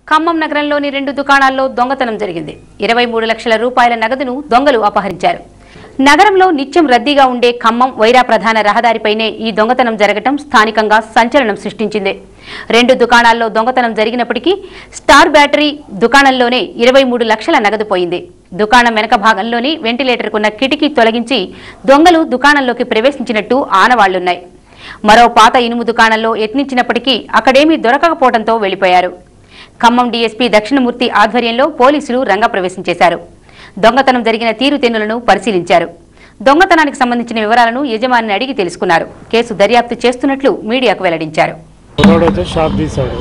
ఖమ్మం నగరంలోని రెండు దుకాణాల్లో దొంగతనం జరిగింది ఇరవై మూడు లక్షల రూపాయల నగదును దొంగలు అపహరించారు నగరంలో నిత్యం రద్దీగా ఉండే ఖమ్మం వైరా ప్రధాన రహదారిపైనే ఈ దొంగతనం జరగటం స్థానికంగా సంచలనం సృష్టించింది రెండు దుకాణాల్లో దొంగతనం జరిగినప్పటికీ స్టార్ బ్యాటరీ దుకాణంలోనే ఇరవై మూడు లక్షల నగదు పోయింది దుకాణం వెనక భాగంలోని వెంటిలేటర్కున్న కిటికీ తొలగించి దొంగలు దుకాణంలోకి ప్రవేశించినట్టు ఆనవాళ్లున్నాయి మరో పాత ఇనుము దుకాణంలో యత్నించినప్పటికీ అక్కడేమీ దొరకకపోవడంతో వెళ్లిపోయారు ఖమ్మం డీఎస్పీ దక్షిణమూర్తి ఆధ్వర్యంలో పోలీసులు రంగప్రవేశం చేశారు దొంగతనం జరిగిన తీరుతెన్నులను పరిశీలించారు దొంగతనానికి సంబంధించిన వివరాలను యజమానిని అడిగి తెలుసుకున్నారు కేసు దర్యాప్తు చేస్తున్నట్లు మీడియాకు వెల్లడించారు రోడ్ వచ్చి షాప్ తీశాడు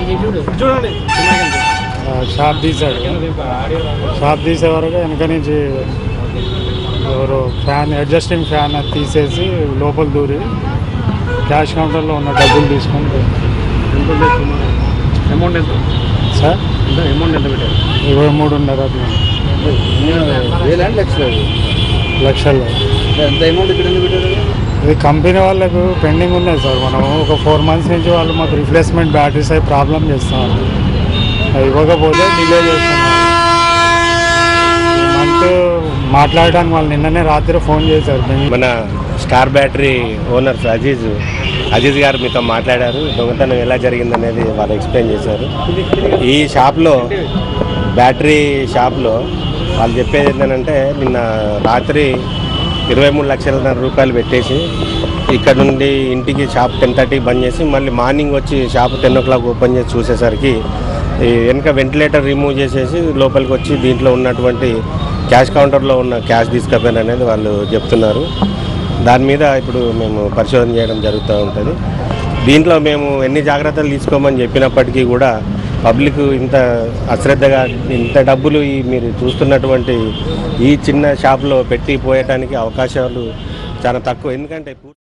ఆ, షాప్ తీశాడు షాప్ తీసే వరకు వెనక నుంచి ఎవరు ఫ్యాన్ అడ్జస్టింగ్ ఫ్యాన్ అది తీసేసి లోపల దూరి క్యాష్ కౌంటర్లో ఉన్న డబ్బులు తీసుకొని పోయాడు. అమౌంట్ ఎంత సార్ ఎంత అమౌంట్ ఎంత పెట్టారు ఇరవై మూడున్నర అది వేలాంటి లక్షలు లక్షల్లో ఎంత అమౌంట్ ఇక్కడ ఎందుకు పెట్టారు ఇది కంపెనీ వాళ్ళకు పెండింగ్ ఉన్నాయి సార్ మనం ఒక ఫోర్ మంత్స్ నుంచి వాళ్ళు మాకు రిప్లేస్మెంట్ బ్యాటరీస్ అవి ప్రాబ్లం చేస్తున్నారు అవి ఇవ్వకపోతే డిలే చేస్తున్నారు ఈ మంత్ మాట్లాడడానికి వాళ్ళు నిన్ననే రాత్రి ఫోన్ చేశారు బెంగళూరు మన star battery owners Aziz Aziz గారు మీతో మాట్లాడారు దొంగతనం ఎలా జరిగిందనేది వాళ్ళు ఎక్స్ప్లెయిన్ చేశారు ఈ షాప్లో బ్యాటరీ షాప్లో వాళ్ళు చెప్పేది ఏంటంటే నిన్న రాత్రి ఇరవై మూడు లక్షల రూపాయలు పెట్టేసి ఇక్కడ నుండి ఇంటికి షాప్ టెన్ థర్టీకి బంద్ చేసి మళ్ళీ మార్నింగ్ వచ్చి shop ten o'clock open చేసి చూసేసరికి ఈ వెనక వెంటిలేటర్ రిమూవ్ చేసేసి లోపలికి వచ్చి దీంట్లో ఉన్నటువంటి క్యాష్ కౌంటర్లో ఉన్న క్యాష్ తీసుకపోయారు అనేది వాళ్ళు చెప్తున్నారు దాని మీద ఇప్పుడు మేము పరిశోధన చేయడం జరుగుతూ ఉంటుంది దీంట్లో మేము ఎన్ని జాగ్రత్తలు తీసుకోమని చెప్పినప్పటికీ కూడా పబ్లిక్ ఇంత అశ్రద్ధగా ఇంత డబ్బులు ఈ మీరు చూస్తున్నటువంటి ఈ చిన్న షాప్లో పెట్టి పోయటానికి అవకాశాలు చాలా తక్కువ ఎందుకంటే